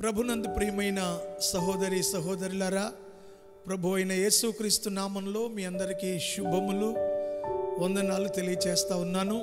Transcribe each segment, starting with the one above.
ప్రభునందు ప్రియమైన సహోదరి సహోదరులారా ప్రభు అయిన యేసుక్రీస్తు నామంలో మీ అందరికీ శుభములు వందనాలు తెలియచేస్తా ఉన్నాను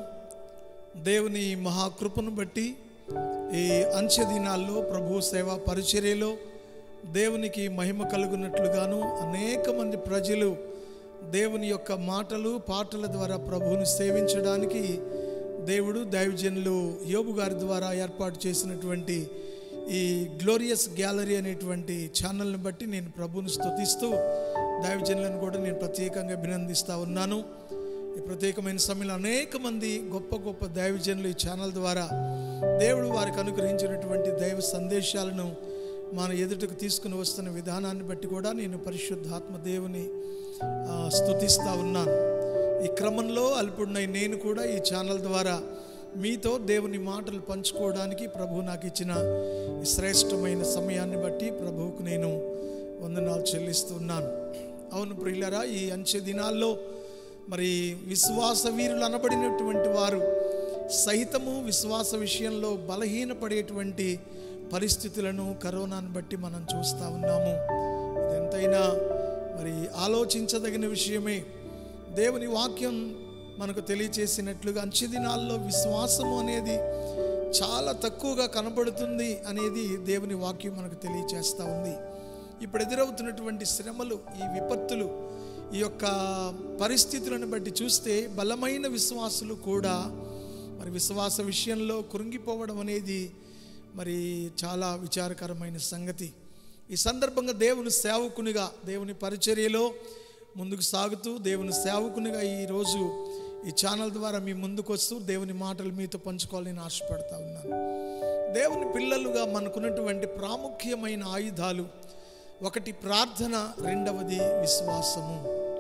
దేవుని మహాకృపను బట్టి ఈ అంచె దినాల్లో ప్రభు సేవా పరిచర్యలో దేవునికి మహిమ కలుగునట్లుగాను అనేక మంది ప్రజలు దేవుని యొక్క మాటలు పాటల ద్వారా ప్రభువుని సేవించడానికి దేవుడు దైవజనులు యోబు గారి ద్వారా ఏర్పాటు చేసినటువంటి ఈ గ్లోరియస్ గ్యాలరీ అనేటువంటి ఛానల్ని బట్టి నేను ప్రభువుని స్తుతిస్తూ దైవజనులను కూడా నేను ప్రత్యేకంగా అభినందిస్తూ ఉన్నాను ఈ ప్రత్యేకమైన సమయంలో అనేక మంది గొప్ప గొప్ప దైవజనులు ఈ ఛానల్ ద్వారా దేవుడు వారికి అనుగ్రహించినటువంటి దైవ సందేశాలను మన ఎదుటకు తీసుకుని వస్తున్న విధానాన్ని బట్టి కూడా నేను పరిశుద్ధాత్మ దేవుని ఆ, స్తుతిస్తా ఉన్నాను ఈ క్రమంలో అల్పుడినై నేను కూడా ఈ ఛానల్ ద్వారా మీతో దేవుని మాటలు పంచుకోవడానికి ప్రభు నాకు ఇచ్చిన ఈ శ్రేష్టమైన సమయాన్ని బట్టి ప్రభువుకు నేను వందనాలు చెల్లిస్తున్నాను అవును ప్రియులరా ఈ అంచె దినాల్లో మరి విశ్వాస వీరులు అనబడినటువంటి వారు సహితము విశ్వాస విషయంలో బలహీనపడేటువంటి పరిస్థితులను కరోనాను బట్టి మనం చూస్తూ ఉన్నాము ఇదెంతైనా మరి ఆలోచించదగిన విషయమే దేవుని వాక్యం మనకు తెలియచేసినట్లుగా అంచె దినాల్లో విశ్వాసము అనేది చాలా తక్కువగా కనబడుతుంది అనేది దేవుని వాక్యం మనకు తెలియచేస్తూ ఉంది ఇప్పుడు ఎదురవుతున్నటువంటి శ్రమలు ఈ విపత్తులు ఈ యొక్క పరిస్థితులను బట్టి చూస్తే బలమైన విశ్వాసులు కూడా మరి విశ్వాస విషయంలో కృంగిపోవడం అనేది మరి చాలా విచారకరమైన సంగతి ఈ సందర్భంగా దేవుని సేవకునిగా దేవుని పరిచర్యలో ముందుకు సాగుతూ దేవుని సేవకునిగా ఈరోజు ఈ ఛానల్ ద్వారా మీ ముందుకు వస్తూ దేవుని మాటలు మీతో పంచుకోవాలని ఆశపడతా ఉన్నాను దేవుని పిల్లలుగా మనకున్నటువంటి ప్రాముఖ్యమైన ఆయుధాలు ఒకటి ప్రార్థన రెండవది విశ్వాసము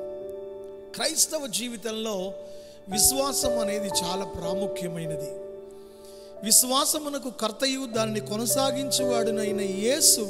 క్రైస్తవ జీవితంలో విశ్వాసం అనేది చాలా ప్రాముఖ్యమైనది విశ్వాసమునకు కర్తయు దాన్ని కొనసాగించేవాడునైన యేసు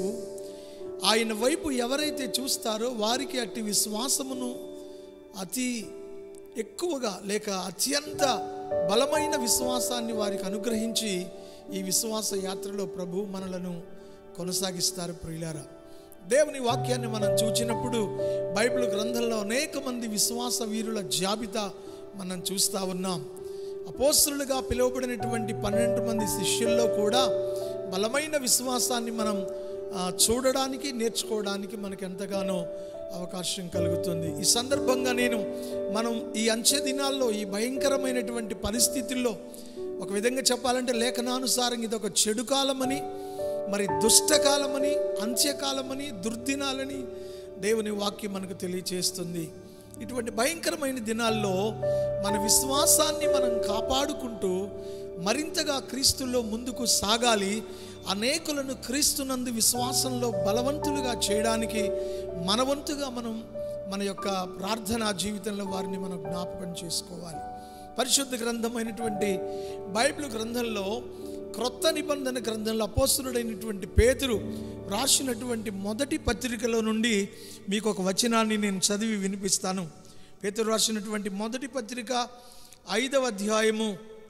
ఆయన వైపు ఎవరైతే చూస్తారో వారికి అట్టి విశ్వాసమును అతి ఎక్కువగా లేక అత్యంత బలమైన విశ్వాసాన్ని వారికి అనుగ్రహించి ఈ విశ్వాస యాత్రలో ప్రభు మనలను కొనసాగిస్తారు ప్రియులారా దేవుని వాక్యాన్ని మనం చూచినప్పుడు బైబిల్ గ్రంథంలో అనేక మంది విశ్వాస వీరుల జాబితా మనం చూస్తూ ఉన్నాం అపోస్తులుగా పిలువబడినటువంటి పన్నెండు మంది శిష్యుల్లో కూడా బలమైన విశ్వాసాన్ని మనం ఆ, చూడడానికి నేర్చుకోవడానికి మనకు ఎంతగానో అవకాశం కలుగుతుంది ఈ సందర్భంగా నేను మనం ఈ అంచె దినాల్లో ఈ భయంకరమైనటువంటి పరిస్థితుల్లో ఒక విధంగా చెప్పాలంటే లేఖనానుసారం ఇది ఒక చెడు కాలమని మరి దుష్టకాలమని అంత్యకాలమని దుర్దినాలని దేవుని వాక్యం మనకు తెలియచేస్తుంది ఇటువంటి భయంకరమైన దినాల్లో మన విశ్వాసాన్ని మనం కాపాడుకుంటూ మరింతగా క్రీస్తుల్లో ముందుకు సాగాలి అనేకులను క్రీస్తునందు విశ్వాసంలో బలవంతులుగా చేయడానికి మనవంతుగా మనం మన యొక్క ప్రార్థనా జీవితంలో వారిని మనం జ్ఞాపకం చేసుకోవాలి పరిశుద్ధ గ్రంథమైనటువంటి బైబిల్ గ్రంథంలో క్రొత్త నిబంధన గ్రంథంలో అపోస్తుడైనటువంటి పేతురు రాసినటువంటి మొదటి పత్రికలో నుండి మీకు ఒక వచనాన్ని నేను చదివి వినిపిస్తాను పేతురు రాసినటువంటి మొదటి పత్రిక ఐదవ అధ్యాయము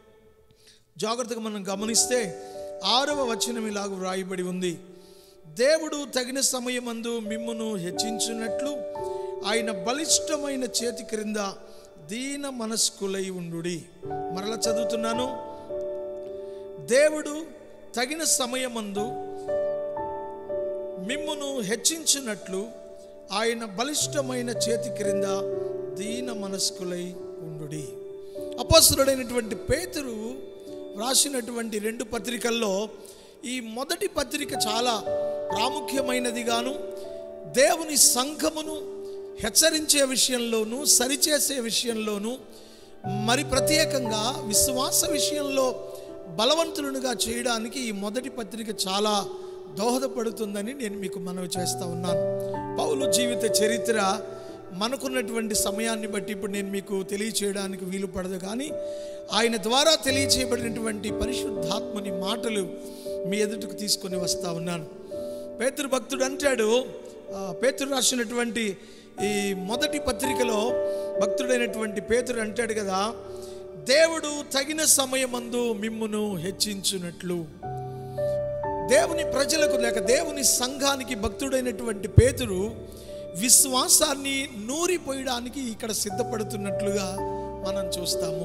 జాగ్రత్తగా మనం గమనిస్తే ఆరవ వచనం ఇలాగ వ్రాయబడి ఉంది దేవుడు తగిన సమయమందు మిమ్మును హెచ్చించినట్లు ఆయన బలిష్టమైన చేతి క్రింద దీన మనస్కులై ఉండుడి మరలా చదువుతున్నాను దేవుడు తగిన సమయమందు మిమ్మును హెచ్చించినట్లు ఆయన బలిష్టమైన చేతి క్రింద దీన మనస్కులై ఉండుడి అపస్తుడైనటువంటి పేతురు రాసినటువంటి రెండు పత్రికల్లో ఈ మొదటి పత్రిక చాలా ప్రాముఖ్యమైనదిగాను దేవుని సంఘమును హెచ్చరించే విషయంలోనూ సరిచేసే విషయంలోనూ మరి ప్రత్యేకంగా విశ్వాస విషయంలో బలవంతులుగా చేయడానికి ఈ మొదటి పత్రిక చాలా దోహదపడుతుందని నేను మీకు మనవి చేస్తా ఉన్నాను పౌలు జీవిత చరిత్ర మనకున్నటువంటి సమయాన్ని బట్టి ఇప్పుడు నేను మీకు తెలియచేయడానికి వీలు పడదు కానీ ఆయన ద్వారా తెలియచేయబడినటువంటి పరిశుద్ధాత్మని మాటలు మీ ఎదుటకు తీసుకొని వస్తా ఉన్నాను పేతురు భక్తుడు అంటాడు ఆ, పేతురు రాసినటువంటి ఈ మొదటి పత్రికలో భక్తుడైనటువంటి పేతురు అంటాడు కదా దేవుడు తగిన సమయమందు మిమ్మును హెచ్చించునట్లు దేవుని ప్రజలకు లేక దేవుని సంఘానికి భక్తుడైనటువంటి పేతురు విశ్వాసాన్ని నూరిపోయడానికి ఇక్కడ సిద్ధపడుతున్నట్లుగా మనం చూస్తాము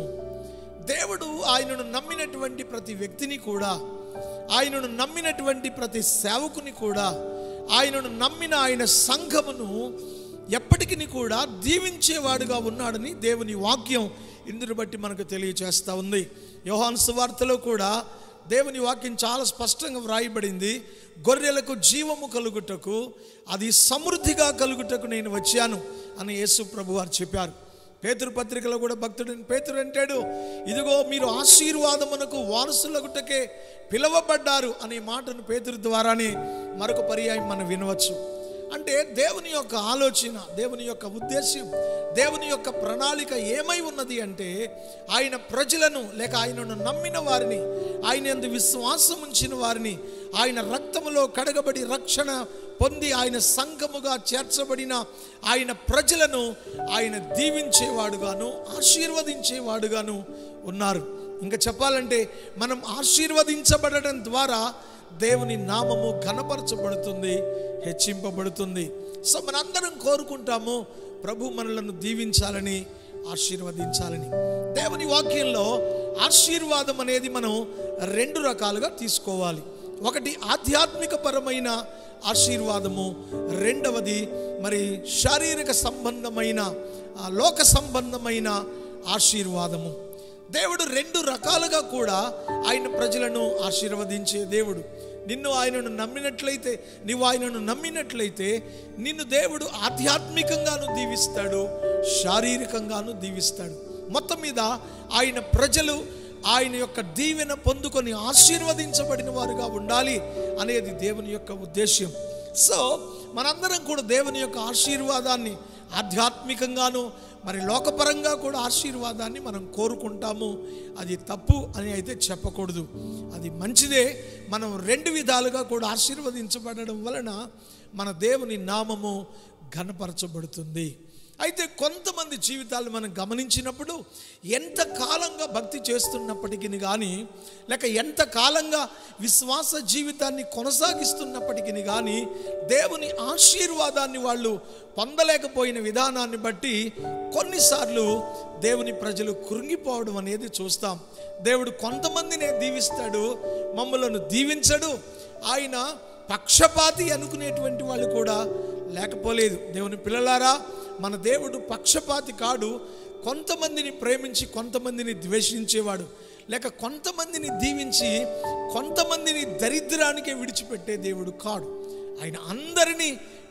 దేవుడు ఆయనను నమ్మినటువంటి ప్రతి వ్యక్తిని కూడా ఆయనను నమ్మినటువంటి ప్రతి సేవకుని కూడా ఆయనను నమ్మిన ఆయన సంఘమును ఎప్పటికీ కూడా దీవించేవాడుగా ఉన్నాడని దేవుని వాక్యం ఇందుని బట్టి మనకు తెలియచేస్తూ ఉంది యోహాను సువార్తలో కూడా దేవుని వాక్యం చాలా స్పష్టంగా వ్రాయబడింది గొర్రెలకు జీవము కలుగుటకు అది సమృద్ధిగా కలుగుటకు నేను వచ్చాను అని యేసు ప్రభు వారు చెప్పారు పేతురు పత్రికలో కూడా భక్తుడు పేతురు అంటాడు ఇదిగో మీరు ఆశీర్వాదమునకు వారసులగుటకే పిలువబడ్డారు అనే మాటను పేతురు ద్వారానే మరొక పర్యాయం మనం వినవచ్చు అంటే దేవుని యొక్క ఆలోచన దేవుని యొక్క ఉద్దేశ్యం దేవుని యొక్క ప్రణాళిక ఏమై ఉన్నది అంటే ఆయన ప్రజలను లేక ఆయనను నమ్మిన వారిని ఆయన ఎందు విశ్వాసం ఉంచిన వారిని ఆయన రక్తములో కడగబడి రక్షణ పొంది ఆయన సంఘముగా చేర్చబడిన ఆయన ప్రజలను ఆయన దీవించేవాడుగాను ఆశీర్వదించేవాడుగాను ఉన్నారు ఇంకా చెప్పాలంటే మనం ఆశీర్వదించబడడం ద్వారా దేవుని నామము ఘనపరచబడుతుంది హెచ్చింపబడుతుంది సో మనందరం కోరుకుంటాము ప్రభు మనలను దీవించాలని ఆశీర్వదించాలని దేవుని వాక్యంలో ఆశీర్వాదం అనేది మనం రెండు రకాలుగా తీసుకోవాలి ఒకటి ఆధ్యాత్మిక పరమైన ఆశీర్వాదము రెండవది మరి శారీరక సంబంధమైన ఆ, లోక సంబంధమైన ఆశీర్వాదము దేవుడు రెండు రకాలుగా కూడా ఆయన ప్రజలను ఆశీర్వదించే దేవుడు నిన్ను ఆయనను నమ్మినట్లయితే నీవు ఆయనను నమ్మినట్లయితే నిన్ను దేవుడు ఆధ్యాత్మికంగాను దీవిస్తాడు శారీరకంగాను దీవిస్తాడు మొత్తం మీద ఆయన ప్రజలు ఆయన యొక్క దీవెన పొందుకొని ఆశీర్వదించబడిన వారుగా ఉండాలి అనేది దేవుని యొక్క ఉద్దేశ్యం సో మనందరం కూడా దేవుని యొక్క ఆశీర్వాదాన్ని ఆధ్యాత్మికంగాను మరి లోకపరంగా కూడా ఆశీర్వాదాన్ని మనం కోరుకుంటాము అది తప్పు అని అయితే చెప్పకూడదు అది మంచిదే మనం రెండు విధాలుగా కూడా ఆశీర్వదించబడడం వలన మన దేవుని నామము ఘనపరచబడుతుంది అయితే కొంతమంది జీవితాలు మనం గమనించినప్పుడు ఎంత కాలంగా భక్తి చేస్తున్నప్పటికీ కానీ లేక ఎంత కాలంగా విశ్వాస జీవితాన్ని కొనసాగిస్తున్నప్పటికీ కానీ దేవుని ఆశీర్వాదాన్ని వాళ్ళు పొందలేకపోయిన విధానాన్ని బట్టి కొన్నిసార్లు దేవుని ప్రజలు కృంగిపోవడం అనేది చూస్తాం దేవుడు కొంతమందినే దీవిస్తాడు మమ్మలను దీవించడు ఆయన పక్షపాతి అనుకునేటువంటి వాళ్ళు కూడా లేకపోలేదు దేవుని పిల్లలారా మన దేవుడు పక్షపాతి కాడు కొంతమందిని ప్రేమించి కొంతమందిని ద్వేషించేవాడు లేక కొంతమందిని దీవించి కొంతమందిని దరిద్రానికే విడిచిపెట్టే దేవుడు కాడు ఆయన అందరినీ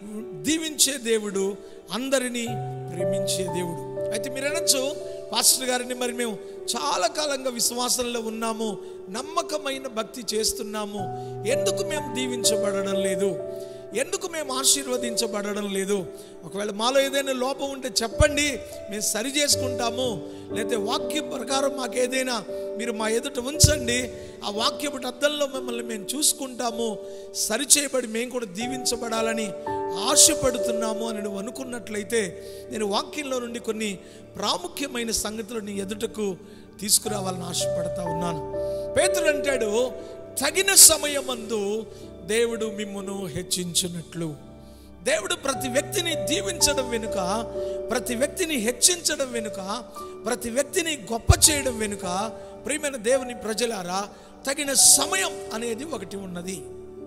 దీవించే దేవుడు అందరినీ ప్రేమించే దేవుడు అయితే మీరు అనొచ్చు పాస్టర్ గారిని మరి మేము చాలా కాలంగా విశ్వాసంలో ఉన్నాము నమ్మకమైన భక్తి చేస్తున్నాము ఎందుకు మేము దీవించబడడం లేదు ఎందుకు మేము ఆశీర్వదించబడడం లేదు ఒకవేళ మాలో ఏదైనా లోపం ఉంటే చెప్పండి మేము సరి చేసుకుంటాము లేకపోతే వాక్య ప్రకారం మాకు ఏదైనా మీరు మా ఎదుట ఉంచండి ఆ వాక్యపు అద్దంలో మిమ్మల్ని మేము చూసుకుంటాము సరిచేయబడి మేము కూడా దీవించబడాలని ఆశపడుతున్నాము అని నువ్వు అనుకున్నట్లయితే నేను వాక్యంలో నుండి కొన్ని ప్రాముఖ్యమైన సంగతులు నీ ఎదుటకు తీసుకురావాలని ఆశపడతా ఉన్నాను పేతుడు అంటాడు తగిన సమయమందు దేవుడు మిమ్మును హెచ్చించినట్లు దేవుడు ప్రతి వ్యక్తిని దీవించడం వెనుక ప్రతి వ్యక్తిని హెచ్చించడం వెనుక ప్రతి వ్యక్తిని గొప్ప చేయడం వెనుక ప్రియమైన దేవుని ప్రజలారా తగిన సమయం అనేది ఒకటి ఉన్నది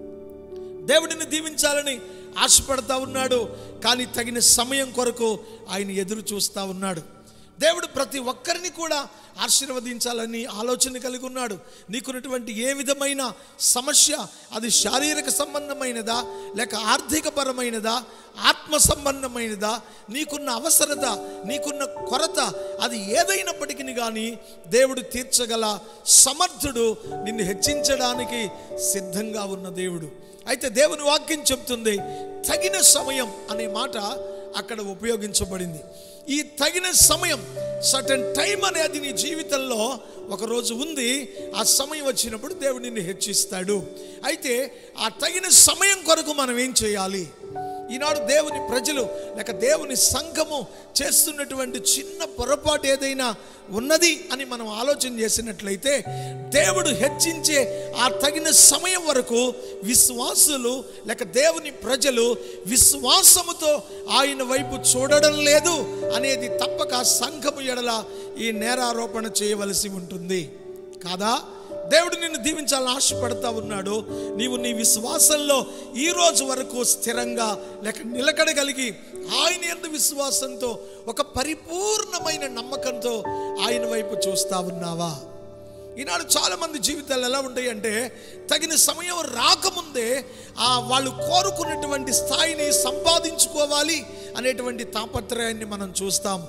దేవుడిని దీవించాలని ఆశపడతా ఉన్నాడు కానీ తగిన సమయం కొరకు ఆయన ఎదురు చూస్తూ ఉన్నాడు దేవుడు ప్రతి ఒక్కరిని కూడా ఆశీర్వదించాలని ఆలోచన కలిగి ఉన్నాడు నీకున్నటువంటి ఏ విధమైన సమస్య అది శారీరక సంబంధమైనదా లేక ఆర్థిక పరమైనదా ఆత్మ సంబంధమైనదా నీకున్న అవసరత నీకున్న కొరత అది ఏదైనప్పటికీ కానీ దేవుడు తీర్చగల సమర్థుడు నిన్ను హెచ్చించడానికి సిద్ధంగా ఉన్న దేవుడు అయితే దేవుని వాక్యం చెప్తుంది తగిన సమయం అనే మాట అక్కడ ఉపయోగించబడింది ఈ తగిన సమయం సటన్ టైం అనేది నీ జీవితంలో ఒకరోజు ఉంది ఆ సమయం వచ్చినప్పుడు దేవుడు నిన్ను హెచ్చిస్తాడు అయితే ఆ తగిన సమయం కొరకు మనం ఏం చేయాలి ఈనాడు దేవుని ప్రజలు లేక దేవుని సంఘము చేస్తున్నటువంటి చిన్న పొరపాటు ఏదైనా ఉన్నది అని మనం ఆలోచన చేసినట్లయితే దేవుడు హెచ్చించే ఆ తగిన సమయం వరకు విశ్వాసులు లేక దేవుని ప్రజలు విశ్వాసముతో ఆయన వైపు చూడడం లేదు అనేది తప్పక సంఘము ఎడల ఈ నేరారోపణ చేయవలసి ఉంటుంది కాదా దేవుడు నిన్ను దీవించాలని ఆశపడతా ఉన్నాడు నీవు నీ విశ్వాసంలో ఈ రోజు వరకు స్థిరంగా లేక నిలకడగలిగి ఆయన ఎందు విశ్వాసంతో ఒక పరిపూర్ణమైన నమ్మకంతో ఆయన వైపు చూస్తా ఉన్నావా ఈనాడు చాలా మంది జీవితాలు ఎలా ఉంటాయి అంటే తగిన సమయం రాకముందే ఆ వాళ్ళు కోరుకున్నటువంటి స్థాయిని సంపాదించుకోవాలి అనేటువంటి తాపత్రయాన్ని మనం చూస్తాం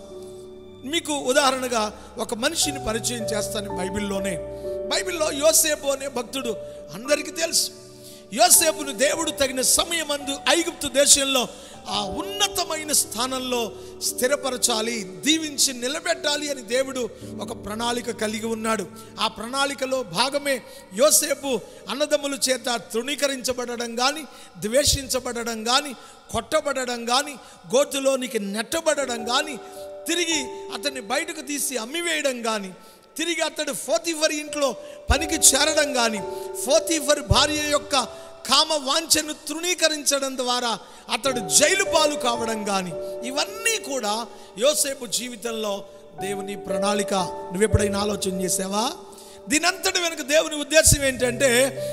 మీకు ఉదాహరణగా ఒక మనిషిని పరిచయం చేస్తాను బైబిల్లోనే బైబిల్లో యోసేపు అనే భక్తుడు అందరికీ తెలుసు యోసేపును దేవుడు తగిన సమయమందు ఐగుప్తు దేశంలో ఆ ఉన్నతమైన స్థానంలో స్థిరపరచాలి దీవించి నిలబెట్టాలి అని దేవుడు ఒక ప్రణాళిక కలిగి ఉన్నాడు ఆ ప్రణాళికలో భాగమే యోసేపు అన్నదమ్ముల చేత తృణీకరించబడడం కానీ ద్వేషించబడడం కానీ కొట్టబడడం కానీ గోతులోనికి నెట్టబడడం కానీ తిరిగి అతన్ని బయటకు తీసి అమ్మివేయడం కానీ తిరిగి అతడు ఫోతిఫర్ ఇంట్లో పనికి చేరడం కానీ ఫోతిఫర్ భార్య యొక్క కామ వాంఛను తృణీకరించడం ద్వారా అతడు జైలు పాలు కావడం కానీ ఇవన్నీ కూడా యోసేపు జీవితంలో దేవుని ప్రణాళిక నువ్వెప్పుడైనా ఆలోచన చేసావా దీనంతటి వెనుక దేవుని ఉద్దేశం ఏంటంటే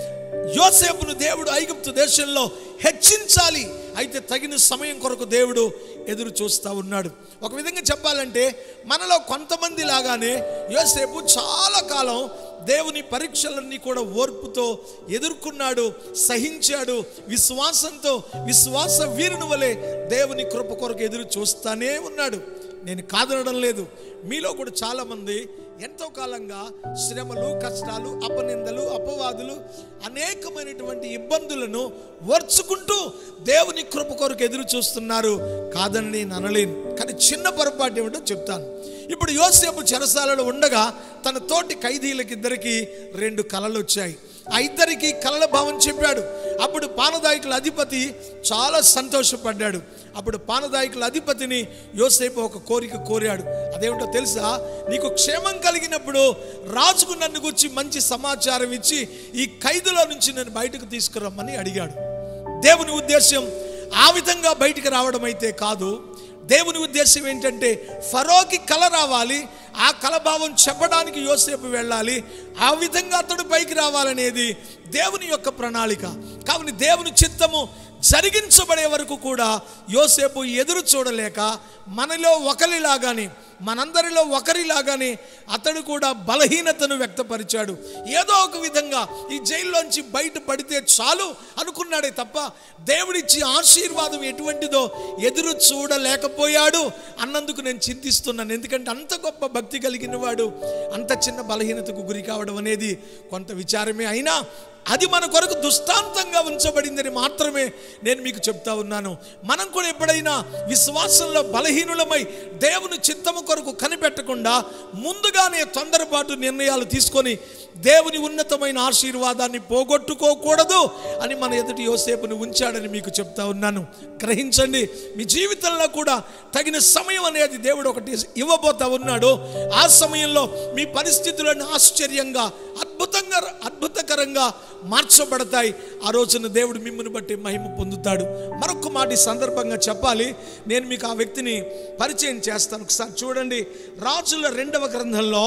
యోసేపును దేవుడు ఐగుప్తు దేశంలో హెచ్చించాలి అయితే తగిన సమయం కొరకు దేవుడు ఎదురు చూస్తూ ఉన్నాడు ఒక విధంగా చెప్పాలంటే మనలో కొంతమంది లాగానే యోసేపు చాలా కాలం దేవుని పరీక్షలన్నీ కూడా ఓర్పుతో ఎదుర్కొన్నాడు సహించాడు విశ్వాసంతో విశ్వాస వీరుని వలె దేవుని కృప కొరకు ఎదురు చూస్తానే ఉన్నాడు నేను కాదనడం లేదు మీలో కూడా చాలామంది ఎంతో కాలంగా శ్రమలు కష్టాలు అపనిందలు అపవాదులు అనేకమైనటువంటి ఇబ్బందులను ఓర్చుకుంటూ దేవుని కృప కొరకు ఎదురు చూస్తున్నారు కాదని నేను అనలేను కానీ చిన్న పొరపాటు ఏమిటో చెప్తాను ఇప్పుడు యోసేపు చెరసాలలో ఉండగా తన తోటి ఖైదీలకిద్దరికి రెండు కళలు వచ్చాయి ఆ ఇద్దరికి కలల భావం చెప్పాడు అప్పుడు పానదాయకుల అధిపతి చాలా సంతోషపడ్డాడు అప్పుడు పానదాయకుల అధిపతిని యోసేపు ఒక కోరిక కోరాడు అదేమిటో తెలుసా నీకు క్షేమం కలిగినప్పుడు రాజుకు నన్ను గురించి మంచి సమాచారం ఇచ్చి ఈ ఖైదులో నుంచి నన్ను బయటకు తీసుకురమ్మని అడిగాడు దేవుని ఉద్దేశం ఆ విధంగా బయటికి రావడం అయితే కాదు దేవుని ఉద్దేశం ఏంటంటే ఫరోకి కల రావాలి ఆ కలభావం చెప్పడానికి యోసేపు వెళ్ళాలి ఆ విధంగా అతడు పైకి రావాలనేది దేవుని యొక్క ప్రణాళిక కావున దేవుని చిత్తము జరిగించబడే వరకు కూడా యోసేపు ఎదురు చూడలేక మనలో ఒకరిలాగానే మనందరిలో ఒకరిలాగానే అతడు కూడా బలహీనతను వ్యక్తపరిచాడు ఏదో ఒక విధంగా ఈ జైల్లోంచి బయట పడితే చాలు అనుకున్నాడే తప్ప దేవుడిచ్చి ఆశీర్వాదం ఎటువంటిదో ఎదురు చూడలేకపోయాడు అన్నందుకు నేను చింతిస్తున్నాను ఎందుకంటే అంత గొప్ప భక్తి కలిగిన వాడు అంత చిన్న బలహీనతకు గురి కావడం అనేది కొంత విచారమే అయినా అది మన కొరకు దుష్టాంతంగా ఉంచబడిందని మాత్రమే నేను మీకు చెప్తా ఉన్నాను మనం కూడా ఎప్పుడైనా విశ్వాసంలో బలహీనులమై దేవుని చిత్తము కొరకు కనిపెట్టకుండా ముందుగానే తొందరపాటు నిర్ణయాలు తీసుకొని దేవుని ఉన్నతమైన ఆశీర్వాదాన్ని పోగొట్టుకోకూడదు అని మన ఎదుటి యోసేపుని ఉంచాడని మీకు చెప్తా ఉన్నాను గ్రహించండి మీ జీవితంలో కూడా తగిన సమయం అనేది దేవుడు ఒకటి ఇవ్వబోతా ఉన్నాడు ఆ సమయంలో మీ పరిస్థితులను ఆశ్చర్యంగా అద్భుతంగా అద్భుతకరంగా మార్చబడతాయి ఆ రోజున దేవుడు మిమ్మల్ని బట్టి మహిమ పొందుతాడు మరొక మాట ఈ సందర్భంగా చెప్పాలి నేను మీకు ఆ వ్యక్తిని పరిచయం చేస్తాను ఒకసారి చూడండి రాజుల రెండవ గ్రంథంలో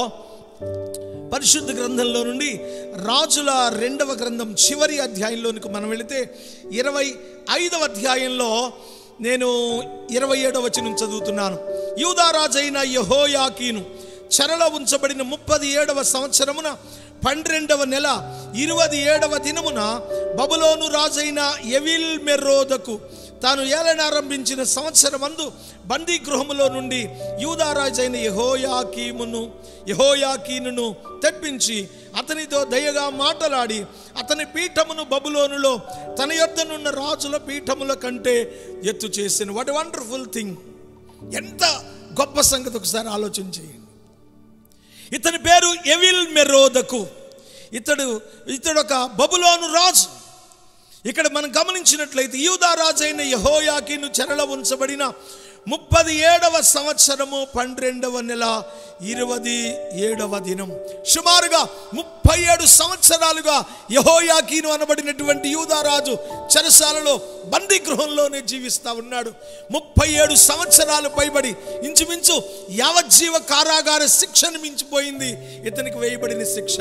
పరిశుద్ధ గ్రంథంలో నుండి రాజుల రెండవ గ్రంథం చివరి అధ్యాయంలోనికి మనం వెళితే ఇరవై ఐదవ అధ్యాయంలో నేను ఇరవై ఏడవ వచనం చదువుతున్నాను యూదారాజైన యహోయాకీను చెరలో ఉంచబడిన ముప్పది ఏడవ సంవత్సరమున పన్నెండవ నెల ఇరవై ఏడవ దినమున బబులోను రాజైన ఎవిల్ మెర్రోదకు తాను ఏలనారంభించిన సంవత్సరమందు బందీ గృహములో నుండి యూదారాజైన యహోయాకీమును యహోయాకీనును తెప్పించి అతనితో దయగా మాటలాడి అతని పీఠమును బబులోనులో తన యొద్దనున్న రాజుల పీఠముల కంటే ఎత్తు చేసిన వాట్ వండర్ఫుల్ థింగ్ ఎంత గొప్ప సంగతి ఒకసారి ఆలోచన చేయండి ఇతని పేరు ఎవిల్ మెరోదకు ఇతడు ఇతడు ఒక బబులోను రాజు ఇక్కడ మనం గమనించినట్లయితే యూదా రాజైన యహోయాకిను చెరల ఉంచబడిన ముప్పది ఏడవ సంవత్సరము పన్నెండవ నెల ఇరవది ఏడవ దినం సుమారుగా ముప్పై ఏడు సంవత్సరాలుగా యహోయాకీను అనబడినటువంటి యూదారాజు చెరసాలలో బందీ గృహంలోనే జీవిస్తా ఉన్నాడు ముప్పై ఏడు సంవత్సరాలు పైబడి ఇంచుమించు యావజ్జీవ కారాగార శిక్షను మించిపోయింది ఇతనికి వేయబడిన శిక్ష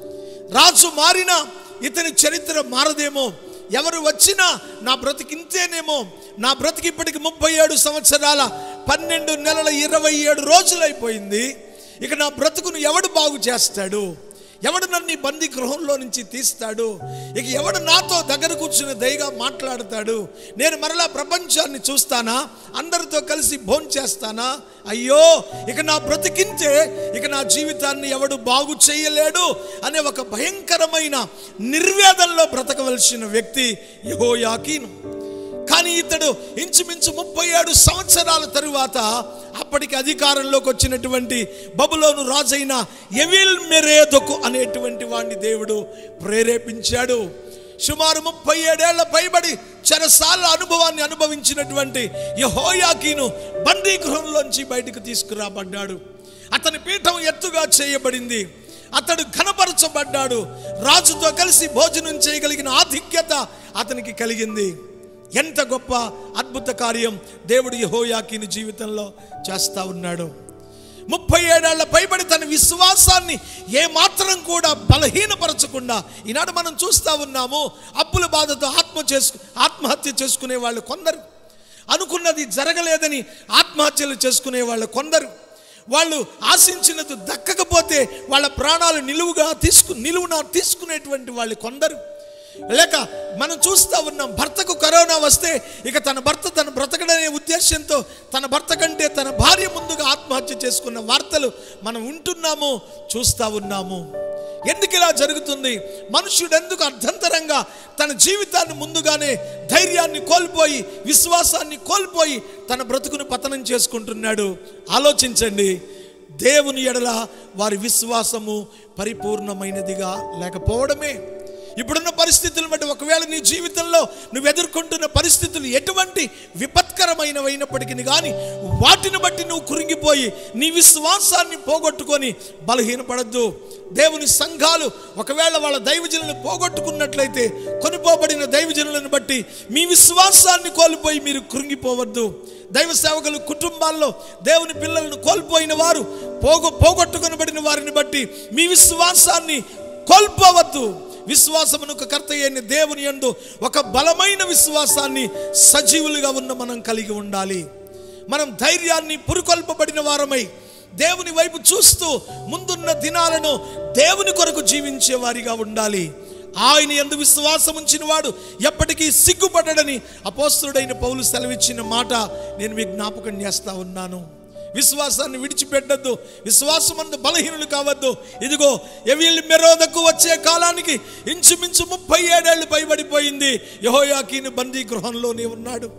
రాజు మారినా ఇతని చరిత్ర మారదేమో ఎవరు వచ్చినా నా బ్రతికింతేనేమో నా బ్రతికి ఇప్పటికి ముప్పై ఏడు సంవత్సరాల పన్నెండు నెలల ఇరవై ఏడు రోజులైపోయింది ఇక నా బ్రతుకును ఎవడు బాగు చేస్తాడు ఎవడు నన్ను ఈ బందీ గృహంలో నుంచి తీస్తాడు ఇక ఎవడు నాతో దగ్గర కూర్చుని దయగా మాట్లాడతాడు నేను మరలా ప్రపంచాన్ని చూస్తానా అందరితో కలిసి భోంచేస్తానా అయ్యో ఇక నా బ్రతికింతే ఇక నా జీవితాన్ని ఎవడు బాగు చేయలేడు అనే ఒక భయంకరమైన నిర్వేదంలో బ్రతకవలసిన వ్యక్తి యహోయాకీను కానీ ఇతడు ఇంచుమించు ముప్పై ఏడు సంవత్సరాల తరువాత అప్పటికి అధికారంలోకి వచ్చినటువంటి బబులోను రాజైన ఎవిల్ మెరేదొకు అనేటువంటి వాడిని దేవుడు ప్రేరేపించాడు సుమారు ముప్పై ఏడేళ్ల పైబడి చెరసాల అనుభవాన్ని అనుభవించినటువంటి యహోయాకీను బందీ గృహంలోంచి బయటకు తీసుకురాబడ్డాడు అతని పీఠం ఎత్తుగా చేయబడింది అతడు ఘనపరచబడ్డాడు రాజుతో కలిసి భోజనం చేయగలిగిన ఆధిక్యత అతనికి కలిగింది ఎంత గొప్ప అద్భుత కార్యం దేవుడు యహోయాకీని జీవితంలో చేస్తా ఉన్నాడు ముప్పై ఏడేళ్ల పైబడి తన విశ్వాసాన్ని ఏ మాత్రం కూడా బలహీనపరచకుండా ఈనాడు మనం చూస్తా ఉన్నాము అప్పుల బాధతో ఆత్మ చేసుకు ఆత్మహత్య చేసుకునే వాళ్ళు కొందరు అనుకున్నది జరగలేదని ఆత్మహత్యలు చేసుకునే వాళ్ళు కొందరు వాళ్ళు ఆశించినది దక్కకపోతే వాళ్ళ ప్రాణాలు నిలువుగా తీసుకు నిలువున తీసుకునేటువంటి వాళ్ళు కొందరు లేక మనం చూస్తూ ఉన్నాం భర్తకు కరోనా వస్తే ఇక తన భర్త తన బ్రతకడనే ఉద్దేశంతో తన భర్త కంటే తన భార్య ముందుగా ఆత్మహత్య చేసుకున్న వార్తలు మనం వింటున్నాము చూస్తూ ఉన్నాము ఎందుకు ఇలా జరుగుతుంది మనుష్యుడు ఎందుకు అర్థంతరంగా తన జీవితాన్ని ముందుగానే ధైర్యాన్ని కోల్పోయి విశ్వాసాన్ని కోల్పోయి తన బ్రతుకును పతనం చేసుకుంటున్నాడు ఆలోచించండి దేవుని ఎడల వారి విశ్వాసము పరిపూర్ణమైనదిగా లేకపోవడమే ఇప్పుడున్న పరిస్థితులను బట్టి ఒకవేళ నీ జీవితంలో నువ్వు ఎదుర్కొంటున్న పరిస్థితులు ఎటువంటి విపత్కరమైనవైనప్పటికీ కానీ వాటిని బట్టి నువ్వు కురింగిపోయి నీ విశ్వాసాన్ని పోగొట్టుకొని బలహీనపడద్దు దేవుని సంఘాలు ఒకవేళ వాళ్ళ దైవజనులను పోగొట్టుకున్నట్లయితే కొనిపోబడిన దైవజనులను బట్టి మీ విశ్వాసాన్ని కోల్పోయి మీరు కృంగిపోవద్దు దైవ సేవకులు కుటుంబాల్లో దేవుని పిల్లలను కోల్పోయిన వారు పోగొ పోగొట్టుకొనబడిన వారిని బట్టి మీ విశ్వాసాన్ని కోల్పోవద్దు విశ్వాసమునకు కర్త అయిన దేవుని యందు ఒక బలమైన విశ్వాసాన్ని సజీవులుగా ఉన్న మనం కలిగి ఉండాలి మనం ధైర్యాన్ని పురుకొల్పబడిన వారమై దేవుని వైపు చూస్తూ ముందున్న దినాలను దేవుని కొరకు జీవించే వారిగా ఉండాలి ఆయన ఎందు విశ్వాసం ఉంచిన వాడు ఎప్పటికీ సిగ్గుపడడని అపోస్తుడైన పౌలు సెలవిచ్చిన మాట నేను మీకు జ్ఞాపకం చేస్తా ఉన్నాను విశ్వాసాన్ని విడిచిపెట్టద్దు విశ్వాసమందు బలహీనులు కావద్దు ఇదిగో ఎవిల్ మెరోదకు వచ్చే కాలానికి ఇంచుమించు ముప్పై ఏడేళ్లు పైబడిపోయింది యహోయాకీని బందీ గృహంలోనే ఉన్నాడు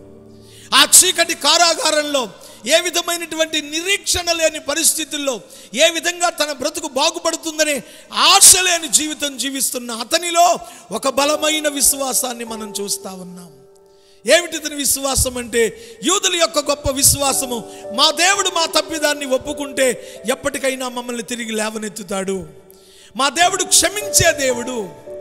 ఆ చీకటి కారాగారంలో ఏ విధమైనటువంటి నిరీక్షణ లేని పరిస్థితుల్లో ఏ విధంగా తన బ్రతుకు బాగుపడుతుందనే ఆశ లేని జీవితం జీవిస్తున్న అతనిలో ఒక బలమైన విశ్వాసాన్ని మనం చూస్తా ఉన్నాం ఏమిటి ఇతని విశ్వాసం అంటే యూదుల యొక్క గొప్ప విశ్వాసము మా దేవుడు మా తప్పిదాన్ని ఒప్పుకుంటే ఎప్పటికైనా మమ్మల్ని తిరిగి లేవనెత్తుతాడు మా దేవుడు క్షమించే దేవుడు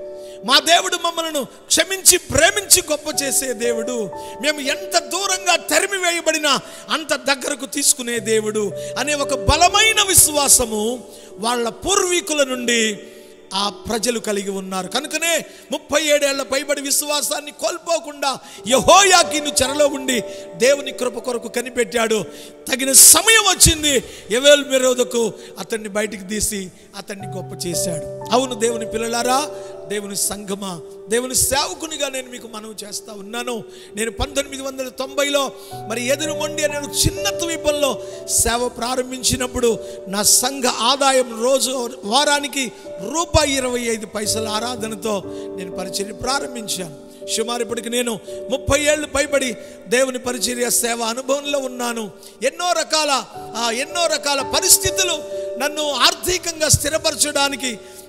మా దేవుడు మమ్మల్ని క్షమించి ప్రేమించి గొప్ప చేసే దేవుడు మేము ఎంత దూరంగా తరిమి వేయబడినా అంత దగ్గరకు తీసుకునే దేవుడు అనే ఒక బలమైన విశ్వాసము వాళ్ళ పూర్వీకుల నుండి ఆ ప్రజలు కలిగి ఉన్నారు కనుకనే ముప్పై ఏడేళ్ల పైబడి విశ్వాసాన్ని కోల్పోకుండా యహోయాకిను చెరలో ఉండి దేవుని కృప కొరకు కనిపెట్టాడు తగిన సమయం వచ్చింది ఎవెల్ మెరోదకు అతన్ని బయటికి తీసి అతన్ని గొప్ప చేశాడు అవును దేవుని పిల్లలారా దేవుని సంఘమా దేవుని సేవకునిగా నేను మీకు మనవి చేస్తా ఉన్నాను నేను పంతొమ్మిది వందల తొంభైలో మరి ఎదురు మొండి అనే ఒక చిన్న ద్వీపంలో సేవ ప్రారంభించినప్పుడు నా సంఘ ఆదాయం రోజు వారానికి రూపాయి ఇరవై ఐదు పైసల ఆరాధనతో నేను పరిచర్య ప్రారంభించాను సుమారు ఇప్పటికి నేను ముప్పై ఏళ్ళు పైబడి దేవుని పరిచర్య సేవ అనుభవంలో ఉన్నాను ఎన్నో రకాల ఆ, ఎన్నో రకాల పరిస్థితులు నన్ను ఆర్థికంగా స్థిరపరచడానికి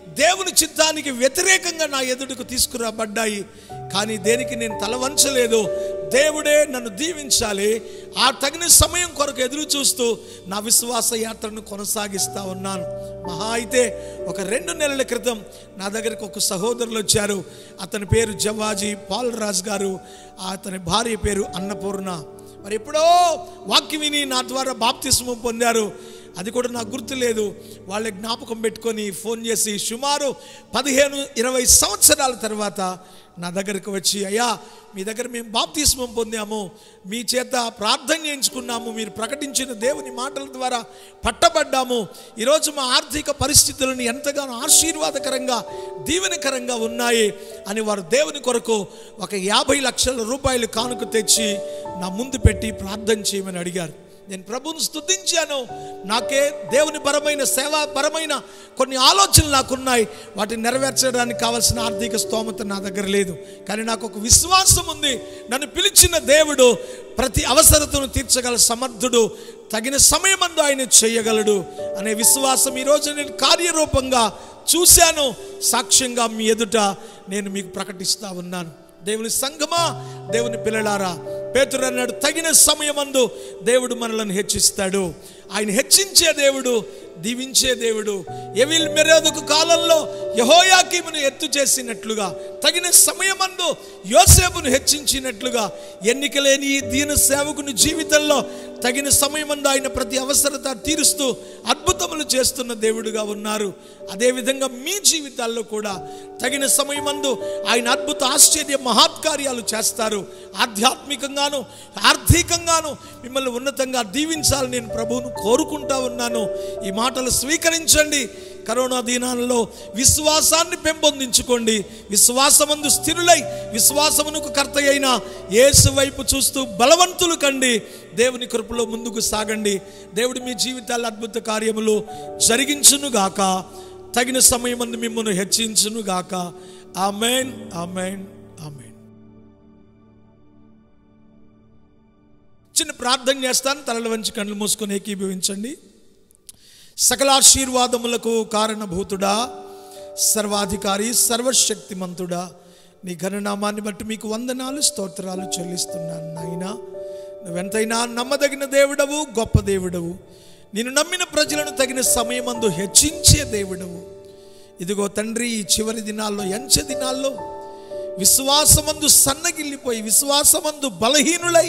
దేవుని చిత్తానికి వ్యతిరేకంగా నా ఎదుటకు తీసుకురాబడ్డాయి కానీ దేనికి నేను తల వంచలేదు దేవుడే నన్ను దీవించాలి ఆ తగిన సమయం కొరకు ఎదురు చూస్తూ నా విశ్వాస యాత్రను కొనసాగిస్తా ఉన్నాను మహా అయితే ఒక రెండు నెలల క్రితం నా దగ్గరకు ఒక సహోదరులు వచ్చారు అతని పేరు జవాజీ పాల్ రాజ్ గారు అతని భార్య పేరు అన్నపూర్ణ మరి ఎప్పుడో వాక్యం విని నా ద్వారా బాప్తిస్మం పొందారు అది కూడా నాకు గుర్తు లేదు వాళ్ళ జ్ఞాపకం పెట్టుకొని ఫోన్ చేసి సుమారు పదిహేను ఇరవై సంవత్సరాల తర్వాత నా దగ్గరకు వచ్చి అయ్యా మీ దగ్గర మేము బాప్తిస్మం పొందాము మీ చేత ప్రార్థన చేయించుకున్నాము మీరు ప్రకటించిన దేవుని మాటల ద్వారా పట్టబడ్డాము ఈరోజు మా ఆర్థిక పరిస్థితులను ఎంతగానో ఆశీర్వాదకరంగా దీవెనకరంగా ఉన్నాయి అని వారు దేవుని కొరకు ఒక యాభై లక్షల రూపాయలు కానుక తెచ్చి నా ముందు పెట్టి ప్రార్థన చేయమని అడిగారు నేను ప్రభువును స్తుతించాను నాకే దేవుని పరమైన సేవా పరమైన కొన్ని ఆలోచనలు నాకున్నాయి వాటిని నెరవేర్చడానికి కావాల్సిన ఆర్థిక స్తోమత నా దగ్గర లేదు కానీ నాకు ఒక విశ్వాసం ఉంది నన్ను పిలిచిన దేవుడు ప్రతి అవసరతను తీర్చగల సమర్థుడు తగిన సమయమందు ఆయన చేయగలడు అనే విశ్వాసం ఈరోజు నేను కార్యరూపంగా చూశాను సాక్ష్యంగా మీ ఎదుట నేను మీకు ప్రకటిస్తా ఉన్నాను దేవుని సంఘమా దేవుని పిల్లలారా పేతురు అన్నాడు తగిన సమయమందు దేవుడు మనలను హెచ్చిస్తాడు ఆయన హెచ్చించే దేవుడు దీవించే దేవుడు ఎవిల్ మెరేదుకు కాలంలో యహోయాకీమును ఎత్తు చేసినట్లుగా తగిన సమయమందు యోసేపును హెచ్చించినట్లుగా ఎన్నిక లేని ఈ దీన సేవకుని జీవితంలో తగిన సమయమందు ఆయన ప్రతి అవసరత తీరుస్తూ అద్భుతములు చేస్తున్న దేవుడుగా ఉన్నారు అదేవిధంగా మీ జీవితాల్లో కూడా తగిన సమయమందు ఆయన అద్భుత ఆశ్చర్య మహాత్కార్యాలు చేస్తారు ఆధ్యాత్మికంగాను ఆర్థికంగాను మిమ్మల్ని ఉన్నతంగా దీవించాలని నేను ప్రభువును కోరుకుంటా ఉన్నాను ఈ మాటలు స్వీకరించండి కరోనా దినాలలో విశ్వాసాన్ని పెంపొందించుకోండి విశ్వాసమందు స్థిరులై విశ్వాసమునకు కర్త అయిన యేసు వైపు చూస్తూ బలవంతులు కండి దేవుని కృపలో ముందుకు సాగండి దేవుడు మీ జీవితాల అద్భుత కార్యములు జరిగించునుగాక తగిన సమయమందు మిమ్మల్ని హెచ్చించునుగాక ఆమెన్ ఆమెన్ ఆమెన్ చిన్న ప్రార్థన చేస్తాను తలలు వంచి కళ్ళు మూసుకొని ఏకీభవించండి సకలాశీర్వాదములకు కారణభూతుడా సర్వాధికారి సర్వశక్తిమంతుడా నీ ఘననామాన్ని బట్టి మీకు వందనాలు స్తోత్రాలు చెల్లిస్తున్నాను నాయన నువ్వెంతైనా నమ్మదగిన దేవుడవు గొప్ప దేవుడవు నేను నమ్మిన ప్రజలను తగిన సమయమందు హెచ్చించే దేవుడవు ఇదిగో తండ్రి ఈ చివరి దినాల్లో ఎంచ దినాల్లో విశ్వాసమందు సన్నగిల్లిపోయి విశ్వాసమందు బలహీనులై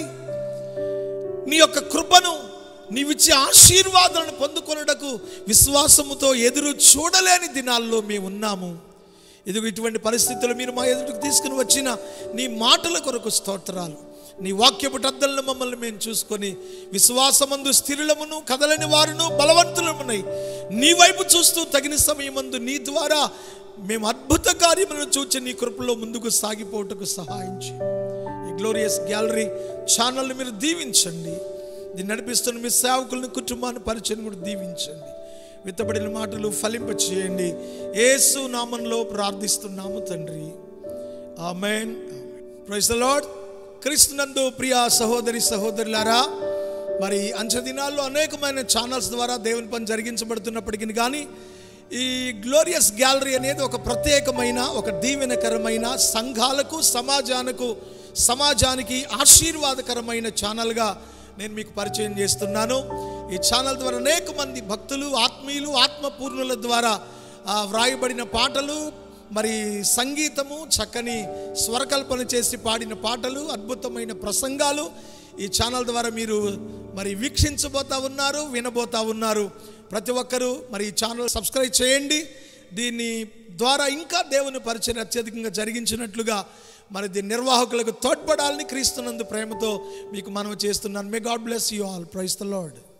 నీ యొక్క కృపను నీవిచ్చే ఆశీర్వాదాలను పొందుకొనుటకు విశ్వాసముతో ఎదురు చూడలేని దినాల్లో మేము ఉన్నాము ఇదిగో ఇటువంటి పరిస్థితులు మీరు మా ఎదుటికి తీసుకుని వచ్చిన నీ మాటల కొరకు స్తోత్రాలు నీ వాక్యపు టద్దలను మమ్మల్ని మేము చూసుకొని విశ్వాసమందు స్థిరులమును కదలని వారును బలవంతులమునై నీ వైపు చూస్తూ తగిన సమయమందు నీ ద్వారా మేము అద్భుత కార్యములను చూచి నీ కృపలో ముందుకు సాగిపోవటకు సహాయం చేయి ఈ గ్లోరియస్ గ్యాలరీ ఛానల్ని మీరు దీవించండి దీన్ని నడిపిస్తున్న మీ సేవకులను కుటుంబాన్ని పరిచయం కూడా దీవించండి విత్తబడిన మాటలు ఫలింప చేయండి ఏసు నామంలో ప్రార్థిస్తున్నాము తండ్రి ఆమెన్ ప్రైజ్ ద లార్డ్ క్రీస్తునందు ప్రియ సహోదరి సహోదరులారా మరి అంచె దినాల్లో అనేకమైన ఛానల్స్ ద్వారా దేవుని పని జరిగించబడుతున్నప్పటికీ కానీ ఈ గ్లోరియస్ గ్యాలరీ అనేది ఒక ప్రత్యేకమైన ఒక దీవెనకరమైన సంఘాలకు సమాజానికి సమాజానికి ఆశీర్వాదకరమైన ఛానల్గా నేను మీకు పరిచయం చేస్తున్నాను ఈ ఛానల్ ద్వారా అనేక మంది భక్తులు ఆత్మీయులు ఆత్మపూర్ణుల ద్వారా ఆ, వ్రాయబడిన పాటలు మరి సంగీతము చక్కని స్వరకల్పన చేసి పాడిన పాటలు అద్భుతమైన ప్రసంగాలు ఈ ఛానల్ ద్వారా మీరు మరి వీక్షించబోతా ఉన్నారు వినబోతా ఉన్నారు ప్రతి ఒక్కరూ మరి ఈ ఛానల్ సబ్స్క్రైబ్ చేయండి దీన్ని ద్వారా ఇంకా దేవుని పరిచయం అత్యధికంగా జరిగించినట్లుగా మరి దీని నిర్వాహకులకు తోడ్పడాలని క్రీస్తునందు ప్రేమతో మీకు మనవి చేస్తున్నాను may God bless you all praise the lord